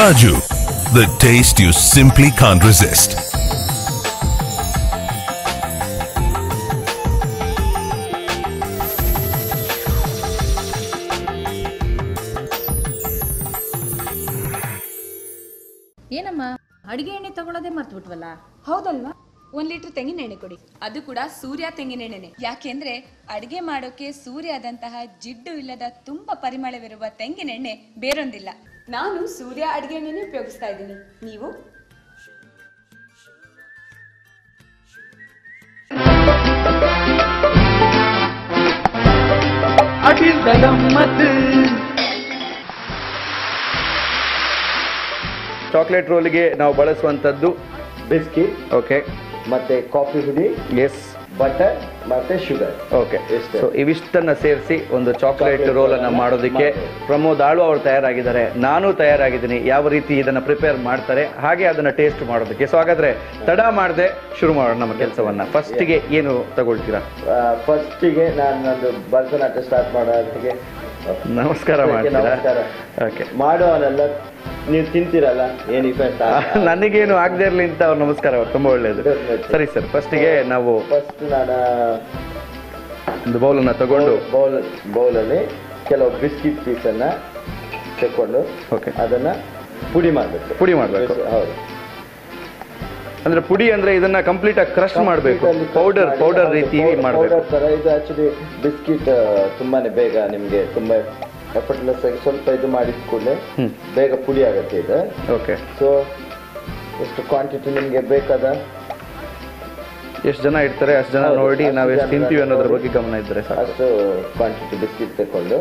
Raju, the taste you simply can't resist. ಏನಮ್ಮ ಅಡಿಗೆ ಎಣ್ಣೆ ತಗೊಳ್ಳೋದೇ ಮರ್ತ್ಬಿಟ್ವಲ್ಲ ಹೌದಲ್ವಾ ಒಂದ್ ಲೀಟರ್ ತೆಂಗಿನ ಎಣ್ಣೆ ಕೊಡಿ ಅದು ಕೂಡ ಸೂರ್ಯ ತೆಂಗಿನ ಎಣ್ಣೆನೆ ಯಾಕೆಂದ್ರೆ ಅಡಿಗೆ ಮಾಡೋಕೆ ಸೂರ್ಯದಂತಹ ಜಿಡ್ಡು ಇಲ್ಲದ ತುಂಬಾ ಪರಿಮಳವಿರುವ ತೆಂಗಿನ ಎಣ್ಣೆ ಬೇರೊಂದಿಲ್ಲ ನಾನು ಸೂರ್ಯ ಅಡಿಗೆ ಎಣ್ಣೆನೆ ಉಪಯೋಗಿಸ್ತಾ ಇದ್ದೀನಿ ನೀವು ಅಖಿಲ್ ಗಮ್ಮತ್ ಚಾಕ್ಲೇಟ್ ರೋಲ್ಗೆ ನಾವು ಬಳಸುವಂಥದ್ದು ಬಿಸ್ಕಿಟ್ ಓಕೆ ಮತ್ತೆ ಕಾಫಿ ಹುಡಿ ಎಸ್ ಬಟರ್ ಮತ್ತೆ ಶುಗರ್ ಓಕೆ ಇಷ್ಟೇ. ಸೊ ಇವಿಷ್ಟನ್ನ ಸೇರಿಸಿ ಒಂದು ಚಾಕ್ಲೇಟ್ Chocolate ರೋಲ್ ಅನ್ನ roll ಮಾಡೋದಕ್ಕೆ ಮಾಡೋದು. ಪ್ರಮೋದ್ ಆಳು ಅವರು ತಯಾರಾಗಿದ್ದಾರೆ ನಾನು ತಯಾರಾಗಿದ್ದೀನಿ ಯಾವ ರೀತಿ ಇದನ್ನ ಪ್ರಿಪೇರ್ ಮಾಡ್ತಾರೆ ಹಾಗೆ ಅದನ್ನ ಟೇಸ್ಟ್ ಮಾಡೋದಕ್ಕೆ ಸೊ ಹಾಗಾದ್ರೆ ತಡ ಮಾಡದೆ ಶುರು ಮಾಡೋಣ ನಮ್ಮ ಕೆಲಸವನ್ನ ಫಸ್ಟಿಗೆ ಏನು ತಗೊಳ್ತೀರಾ ಫಸ್ಟಿಗೆ ನಾನು ನಂದು ಭರತನಾಟ್ಯ ಸ್ಟಾರ್ಟ್ ಮಾಡೋದಕ್ಕೆ ನಮಸ್ಕಾರ ಮಾಡ್ತೀರಾ ನಮಸ್ಕಾರ ಓಕೆ ಮಾಡುವವನೆಲ್ಲ ನೀವು ತಿಂತೀರಲ್ಲ ಏನು ಇಫೆಕ್ಟ್ ನನಗೇನು ಆಗದೆ ಇರಲಿ ಅಂತ ಅವ್ರು ನಮಸ್ಕಾರ ಅವ್ರು ತುಂಬಾ ಒಳ್ಳೇದು ಸರಿ ಸರ್ ಫಸ್ಟಿಗೆ ನಾವು ಫಸ್ಟ್ ನಾನು ಒಂದು ಬೌಲನ್ನ ತಗೊಂಡು ಬೌಲ್ ಬೌಲಲ್ಲಿ ಕೆಲವು ಬಿಸ್ಕಿಟ್ ಪೀಸನ್ನ ತೆಕ್ಕೊಂಡು Okay. ಅದನ್ನ ಪುಡಿ ಮಾಡಬೇಕು ಪುಡಿ ಮಾಡ್ಬೇಕು. ಹೌದು ಅಂದ್ರೆ ಪುಡಿ ಅಂದ್ರೆ ಇದನ್ನ ಕಂಪ್ಲೀಟ್ ಆಗಿ ಕ್ರಶ್ ಮಾಡಬೇಕು ಪೌಡರ್ ಪೌಡರ್ ರೀತಿ ಮಾಡಬೇಕು ಪೌಡರ್ ತರ ಇದು ಆಕ್ಚುಲಿ ಬಿಸ್ಕಿಟ್ ತುಂಬಾನೇ ಬೇಗ ನಿಮ್ಗೆ ತುಂಬಾ ಎಫರ್ಟ್ಲೆಸ್ ಆಗಿ ಸ್ವಲ್ಪ ಇದು ಮಾಡಿದ ಕೂಡಲೇ ಹ್ಮ್. ಬೇಗ ಪುಡಿ ಆಗುತ್ತೆ ಇದು ಓಕೆ ಸೊ ಎಷ್ಟು ಕ್ವಾಂಟಿಟಿ ನಿಮ್ಗೆ ಬೇಕಾದ ಎಷ್ಟು ಜನ ಇರ್ತಾರೆ ಅಷ್ಟು ಜನ ಹೌದು, ನೋಡಿ ಅಷ್ಟು ನಾವು ಎಷ್ಟು ಜನ ತಿಂತೀವಿ ಅನ್ನೋದ್ರ ನೋಡಿ. ಬಗ್ಗೆ ಗಮನ ಇದ್ರೆ ಸಾಕು ಅಷ್ಟು ಕ್ವಾಂಟಿಟಿ ಬಿಸ್ಕಿಟ್ ತಕೊಂಡು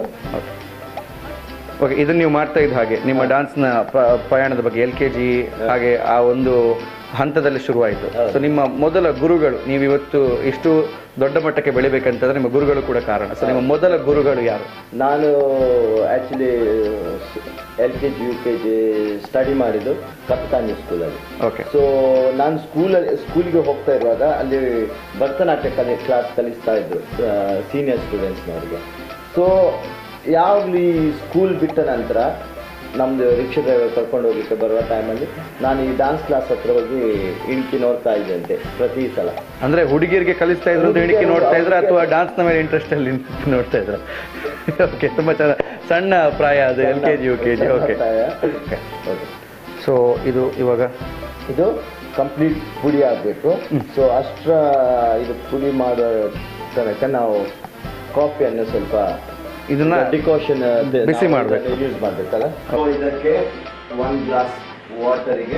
ಓಕೆ ಇದನ್ನ ನೀವು ಮಾಡ್ತಾ ಇದ್ದ ಹಾಗೆ ನಿಮ್ಮ ಡಾನ್ಸ್ನ ಪ್ರಯಾಣದ ಬಗ್ಗೆ ಎಲ್ ಕೆ ಜಿ ಹಾಗೆ ಆ ಒಂದು ಹಂತದಲ್ಲಿ ಶುರುವಾಯಿತು ಹೌದು. ಸೊ ನಿಮ್ಮ ಮೊದಲ ಗುರುಗಳು ನೀವು ಇವತ್ತು ಇಷ್ಟು ದೊಡ್ಡ ಮಟ್ಟಕ್ಕೆ ಬೆಳಿಬೇಕಂತಂದ್ರೆ ನಿಮ್ಮ ಗುರುಗಳು ಕೂಡ ಕಾರಣ ಸೊ ನಿಮ್ಮ ಮೊದಲ ಗುರುಗಳು ಯಾರು ನಾನು actually L K G U K G study ಮಾಡಿದ್ದು ಕಪ್ತಾನಿ ಸ್ಕೂಲಲ್ಲಿ ಓಕೆ ಸೊ ನಾನು ಸ್ಕೂಲಲ್ಲಿ ಸ್ಕೂಲಿಗೆ ಹೋಗ್ತಾ ಇರುವಾಗ ಅಲ್ಲಿ ಭರತನಾಟ್ಯ ಕಲಿ ಕ್ಲಾಸ್ ಕಲಿಸ್ತಾ ಇದ್ರು ಸೀನಿಯರ್ ಸ್ಟೂಡೆಂಟ್ಸ್ನವ್ರಿಗೆ ಸೊ ಯಾವಾಗಲೂ ಈ ಸ್ಕೂಲ್ ಬಿಟ್ಟ ನಂತರ ನಮ್ಮದು ರಿಕ್ಷಾ ಡ್ರೈವರ್ ಕರ್ಕೊಂಡು ಹೋಗ್ಲಿಕ್ಕೆ ಬರುವ ಟೈಮಲ್ಲಿ ನಾನು ಈ ಡಾನ್ಸ್ ಕ್ಲಾಸ್ ಹತ್ರ ಹೋಗಿ ಇಣಕಿ ನೋಡ್ತಾ ಇದ್ದೆ ಅಂತೆ ಪ್ರತಿ ಸಲ ಅಂದ್ರೆ ಹುಡುಗಿಯರಿಗೆ ಕಲಿಸ್ತಾ ಇದ್ರು ಅಂತ ಹೇಳಿಕೆ ನೋಡ್ತಾ ಇದ್ರ ಅಥವಾ ಡಾನ್ಸ್ ನ ಮೇಲೆ ಇಂಟ್ರೆಸ್ಟ್ ಅಲ್ಲಿ ನೋಡ್ತಾ ಇದ್ರ ಓಕೆ ತುಂಬಾ ಚೆನ್ನಾಗಿ ಸಣ್ಣ ಪ್ರಾಯ ಅದು L K G U K G okay okay so ಇದು ಇವಾಗ ಇದು ಕಂಪ್ಲೀಟ್ ಪುಡಿ ಆಗಬೇಕು ಸೊ ಅಷ್ಟರ ಇದು ಪುಡಿ ಮಾಡೋ ತನಕ ನಾವು ಕಾಫಿಯನ್ನು ಸ್ವಲ್ಪ ಇದನ್ನ ಡಿಕೋಷನ್ ಬಿಸಿ ಮಾಡ್ಬೇಕು. ಯೂಸ್ ಮಾಡಬೇಕಲ್ಲ ಸೊ ಇದಕ್ಕೆ ಒನ್ ಗ್ಲಾಸ್ ವಾಟರಿಗೆ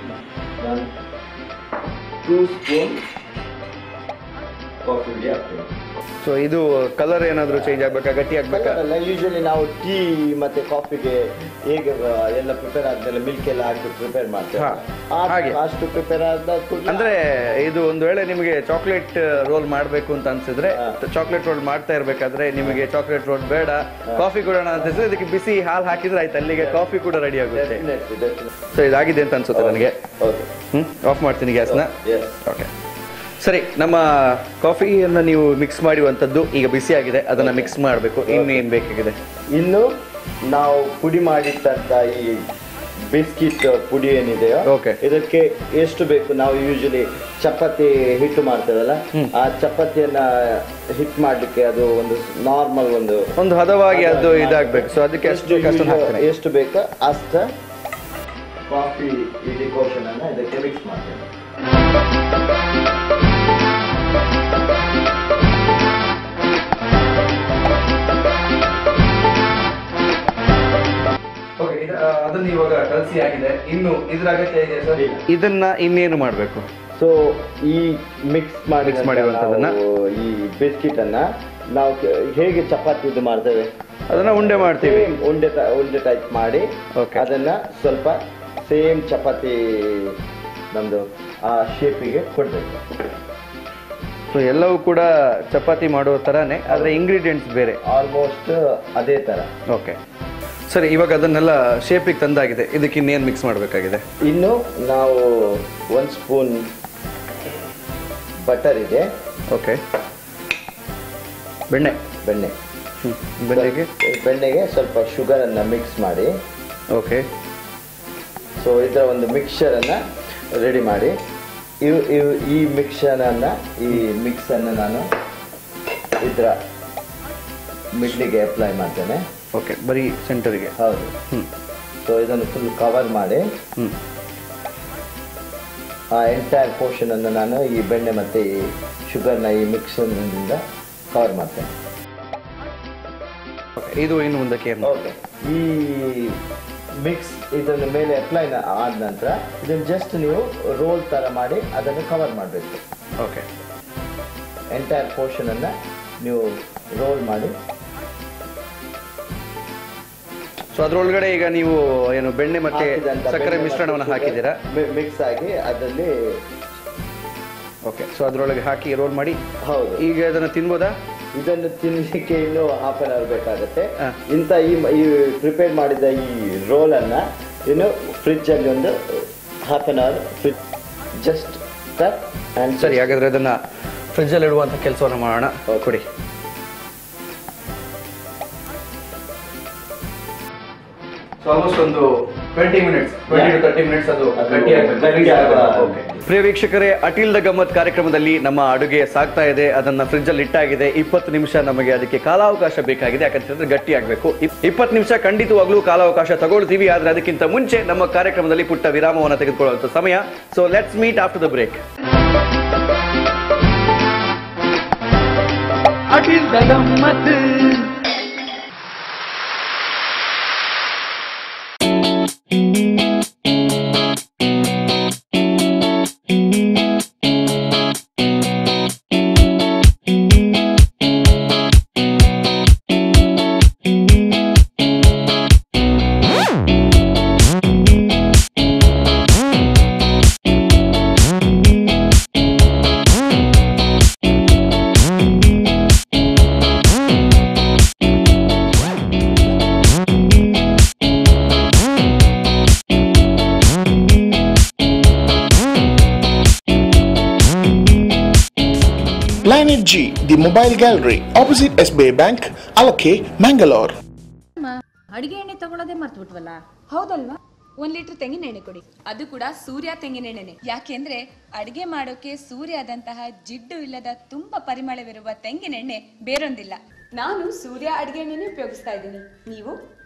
ಟೂ ಸ್ಪೂನ್ ಕಾಫಿ ಪುಡಿ ಹಾಕ್ತೀನಿ ಸೊ ಇದು ಕಲರ್ ಏನಾದ್ರು ಚೇಂಜ್ ಆಗ್ಬೇಕಾ ಗಟ್ಟಿ ಆಗ್ಬೇಕಾ ಅಲ್ಲ ಯೂಶಲಿ ನಾವು ಟೀ ಮತ್ತೆ ಕಾಫಿಗೆ ಹೇಗೆ ಆ, ಎಲ್ಲ ಪ್ರಿಪೇರ್ ಆದ್ಮೇಲೆ ಮಿಲ್ಕ್ ಎಲ್ಲ ಹಾಕಿ ಪ್ರಿಪೇರ್ ಮಾಡ್ತೇವೆ ಹಾ, ಆ- ಹಾಗೆ. ಅಷ್ಟು ಪ್ರಿಪೇರ್ ಆದ ಕೂಡ್ಲೆ- ಅಂದ್ರೆ ಇದು ಒಂದು ವೇಳೆ ನಿಮಗೆ ಚಾಕ್ಲೇಟ್ ರೋಲ್ ಮಾಡಬೇಕು ಅಂತ ಅನ್ಸಿದ್ರೆ ಹಾ. ಚಾಕ್ಲೇಟ್ ರೋಲ್ ಮಾಡ್ತಾ ಇರ್ಬೇಕಾದ್ರೆ ನಿಮಗೆ ಚಾಕ್ಲೇಟ್ ರೋಲ್ ಬೇಡ ಕಾಫಿ ಕೊಡೋಣ ಅಂತ ಅನ್ಸಿದ್ರೆ ಇದಕ್ಕೆ ಬಿಸಿ ಹಾಲು ಹಾಕಿದ್ರೆ ಆಯ್ತು ಅಲ್ಲಿಗೆ ಕಾಫಿ ಕೂಡ ರೆಡಿ ಆಗುತ್ತೆ Definitely, definitely. ಸೊ ಇದಾಗಿದೆ ಅಂತ ಅನ್ಸುತ್ತೆ ನನಗೆ Okay. ಹ್ಮ್ ಆಫ್ ಮಾಡ್ತೀನಿ ಗ್ಯಾಸ್ನ Yes. ಓಕೆ ಸರಿ ನಮ್ಮ ಕಾಫಿಯನ್ನು ನೀವು ಮಿಕ್ಸ್ ಮಾಡುವಂಥದ್ದು ಈಗ ಬಿಸಿ ಆಗಿದೆ ಅದನ್ನ ಮಿಕ್ಸ್ ಮಾಡಬೇಕು ಇನ್ನೇನು ಬೇಕಾಗಿದೆ ಇನ್ನು ನಾವು ಪುಡಿ ಮಾಡಿಟ್ಟಂತ ಈ ಬಿಸ್ಕಿಟ್ ಪುಡಿ ಏನಿದೆಯೋ Okay. ಇದಕ್ಕೆ ಎಷ್ಟು ಬೇಕು ನಾವು ಯೂಶಲಿ ಚಪಾತಿ ಹಿಟ್ಟು ಮಾಡ್ತೇವಲ್ಲ ಆ ಚಪಾತಿಯನ್ನ ಹಿಟ್ ಮಾಡ್ಲಿಕ್ಕೆ ಅದು ಒಂದು ನಾರ್ಮಲ್ ಒಂದು ಒಂದು ಹದವಾಗಿ ಅದು ಇದಾಗಬೇಕು ಸೊ ಅದಕ್ಕೆ ಎಷ್ಟು ಬೇಕು ಅಷ್ಟನ್ನು ಹಾಕ್ತೇನೆ ಎಷ್ಟು ಬೇಕು ಅಷ್ಟ ಕಾಫಿ ಈ ಡಿಕೋಷನ್ ಅನ್ನ ಇದಕ್ಕೆ ಮಿಕ್ಸ್ ಮಾಡ್ತೇವೆ ಓಕೆ ಅದನ್ನ ಇವಾಗ ಕಲಸಿ ಆಗಿದೆ ಇನ್ನು ಇದ್ರ ಅಗತ್ಯ ಇದೆ ಸರ್ ಇಲ್ಲ. ಇದನ್ನ ಇನ್ನೇನು ಮಾಡಬೇಕು ಸೊ ಈ ಮಿಕ್ಸ್ ಮಾಡಿ Mix ಮಾಡಿರುವಂಥದ್ದನ್ನ? ಈ ಬಿಸ್ಕಿಟ್ ಅನ್ನ ನಾವು ಕೆ- ಹೇಗೆ ಚಪಾತಿ ಇದು ಮಾಡ್ತೇವೆ ಅದನ್ನ ಉಂಡೆ ಮಾಡ್ತೀವಿ Same ಉಂಡೆ ಟ- ಉಂಡೆ ಟೈಪ್ ಮಾಡಿ Okay. ಅದನ್ನ ಸ್ವಲ್ಪ ಸೇಮ್ ಚಪಾತಿ ನಮ್ದು ಆ ಶೇಪಿಗೆ ಕೊಡ್ಬೇಕು ಸೊ ಎಲ್ಲವೂ ಕೂಡ ಚಪಾತಿ ಮಾಡುವ ತರಾನೇ ಆದ್ರೆ ಇಂಗ್ರೀಡಿಯೆಂಟ್ಸ್ ಬೇರೆ ಆಲ್ಮೋಸ್ಟ್ ಅದೇ ತರ ಓಕೆ ಸರಿ ಇವಾಗ ಅದನ್ನೆಲ್ಲ ಶೇಪಿಗೆ ತಂದಾಗಿದೆ ಇದಕ್ಕೆ ಇನ್ನೇನು ಮಿಕ್ಸ್ ಮಾಡಬೇಕಾಗಿದೆ ಇನ್ನು ನಾವು ಒಂದು ಸ್ಪೂನ್ ಬಟರ್ ಇದೆ ಓಕೆ ಬೆಣ್ಣೆ ಬೆಣ್ಣೆ ಬೆಣ್ಣೆಗೆ ಬೆಣ್ಣೆಗೆ ಸ್ವಲ್ಪ ಶುಗರ್ ಅನ್ನ ಮಿಕ್ಸ್ ಮಾಡಿ ಓಕೆ ಸೊ ಇದರ ಒಂದು ಮಿಕ್ಸರನ್ನು ರೆಡಿ ಮಾಡಿ ಇವು ಇವು ಈ ಮಿಕ್ಸರನ್ನು ಈ ಮಿಕ್ಸನ್ನು ನಾನು ಇದರ ಮಿಡ್ಲಿಗೆ ಅಪ್ಲೈ ಮಾಡ್ತೇನೆ ಓಕೆ ಬರೀ ಸೆಂಟರ್ಗೆ ಹೌದು ಹ್ಮ್ ಸೊ ಇದನ್ನು ಫುಲ್ ಕವರ್ ಮಾಡಿ ಹ್ಮ್ ಆ ಎಂಟೈರ್ ಪೋರ್ಷನನ್ನು ನಾನು ಈ ಬೆಣ್ಣೆ ಮತ್ತು ಈ ಶುಗರ್ನ ಈ ಮಿಕ್ಸರ್ನಿಂದ ಕವರ್ ಮಾಡ್ತೇನೆ ಓಕೆ ಇದು ಇನ್ನು ಮುಂದಕ್ಕೆ ಏನು ಓಕೆ ಈ ಮಿಕ್ಸ್ ಇದನ್ನು ಮೇಲೆ ಅಪ್ಲೈ ಆದ ನಂತರ ಇದನ್ನು ಜಸ್ಟ್ ನೀವು ರೋಲ್ ಥರ ಮಾಡಿ ಅದನ್ನು ಕವರ್ ಮಾಡಬೇಕು ಓಕೆ ಎಂಟೈರ್ ಪೋರ್ಷನನ್ನು ನೀವು ರೋಲ್ ಮಾಡಿ ಸೊ ಅದ್ರೊಳಗಡೆ ಈಗ ನೀವು ಏನು ಬೆಣ್ಣೆ ಮತ್ತೆ ಹಾಕಿದಂಥ ಸಕ್ಕರೆ ಬೆಣ್ಣೆ ಮಿಶ್ರಣವನ್ನು ಮತ್ತು ಹಾಕಿದ್ದೀರಾ ಮಿ- ಮಿಕ್ಸ್ ಆಗಿ ಅದರಲ್ಲಿ ಓಕೆ ಸೊ ಅದ್ರೊಳಗೆ ಹಾಕಿ ರೋಲ್ ಮಾಡಿ ಹೌದು ಈಗ ಇದನ್ನು ತಿನ್ಬೋದಾ ಇದನ್ನು ತಿನ್ನಲಿಕ್ಕೆ ಇನ್ನೂ ಹಾಫ್ ಅನ್ ಅವರ್ ಬೇಕಾಗುತ್ತೆ ಹಾ. ಇಂಥ ಈ ಈ ಪ್ರಿಪೇರ್ ಮಾಡಿದ ಈ ರೋಲನ್ನು ಇನ್ನು ಫ್ರಿಜ್ಜಲ್ಲಿ ಒಂದು half an hour fridge just cut and ಸರಿ ಹಾಗಾದ್ರೆ ಅದನ್ನ ಫ್ರಿಜ್ಜಲ್ಲಿ ಇಡುವಂಥ ಕೆಲಸವನ್ನು ಮಾಡೋಣ Okay. ಕೊಡಿ ಸೊ ಆಲ್ಮೋಸ್ಟ್ ಒಂದು twenty minutes twenty to thirty minutes ಅದು ಅದು ಗಟ್ಟಿಯಾಗ್ಬೇಕು. ಗಟ್ಟಿ ಆಗಬೇಕು. Okay. ಪ್ರಿಯ ವೀಕ್ಷಕರೇ ಅಟಿಲ್ ದ ಗಮ್ಮತ್ ಕಾರ್ಯಕ್ರಮದಲ್ಲಿ ನಮ್ಮ ಅಡುಗೆ ಸಾಗ್ತಾ ಇದೆ ಅದನ್ನ ಫ್ರಿಜ್ ಅಲ್ಲಿ ಇಟ್ಟಾಗಿದೆ ಇಪ್ಪತ್ತು ನಿಮಿಷ ನಮಗೆ ಅದಕ್ಕೆ ಕಾಲಾವಕಾಶ ಬೇಕಾಗಿದೆ ಯಾಕಂತಂದ್ರೆ ಗಟ್ಟಿ ಆಗಬೇಕು ಇಪ್ಪತ್ತು ನಿಮಿಷ ಖಂಡಿತವಾಗ್ಲೂ ಕಾಲಾವಕಾಶ ತಗೊಳ್ತೀವಿ ಆದ್ರೆ ಅದಕ್ಕಿಂತ ಮುಂಚೆ ನಮ್ಮ ಕಾರ್ಯಕ್ರಮದಲ್ಲಿ ಪುಟ್ಟ ವಿರಾಮವನ್ನು ತೆಗೆದುಕೊಳ್ಳುವಂತ ಸಮಯ so let's meet after the break Akhil ಗಮ್ಮತ್ Planet G, the mobile gallery, opposite SBI Bank, Alake, Mangalore. ಅಮ್ಮ ಅಡಿಗೆ ಎಣ್ಣೆ ತಗೊಳ್ಳೋದೇ ಮರ್ತ್ಬಿಟ್ವಲ್ಲ ಹೌದಲ್ವಾ ಒಂದ್ ಲೀಟರ್ ತೆಂಗಿನ ಎಣ್ಣೆ ಕೊಡಿ ಅದು ಕೂಡ ಸೂರ್ಯ ತೆಂಗಿನ ಎಣ್ಣೆನೆ ಯಾಕೆಂದ್ರೆ ಅಡಿಗೆ ಮಾಡೋಕೆ ಸೂರ್ಯದಂತಹ ಜಿಡ್ಡು ಇಲ್ಲದ ತುಂಬಾ ಪರಿಮಳವಿರುವ ತೆಂಗಿನ ಎಣ್ಣೆ ಬೇರೊಂದಿಲ್ಲ ನಾನು ಸೂರ್ಯ ಅಡಿಗೆ ಎಣ್ಣೆನೇ ಉಪಯೋಗಿಸ್ತಾ ಇದ್ದೀನಿ ನೀವು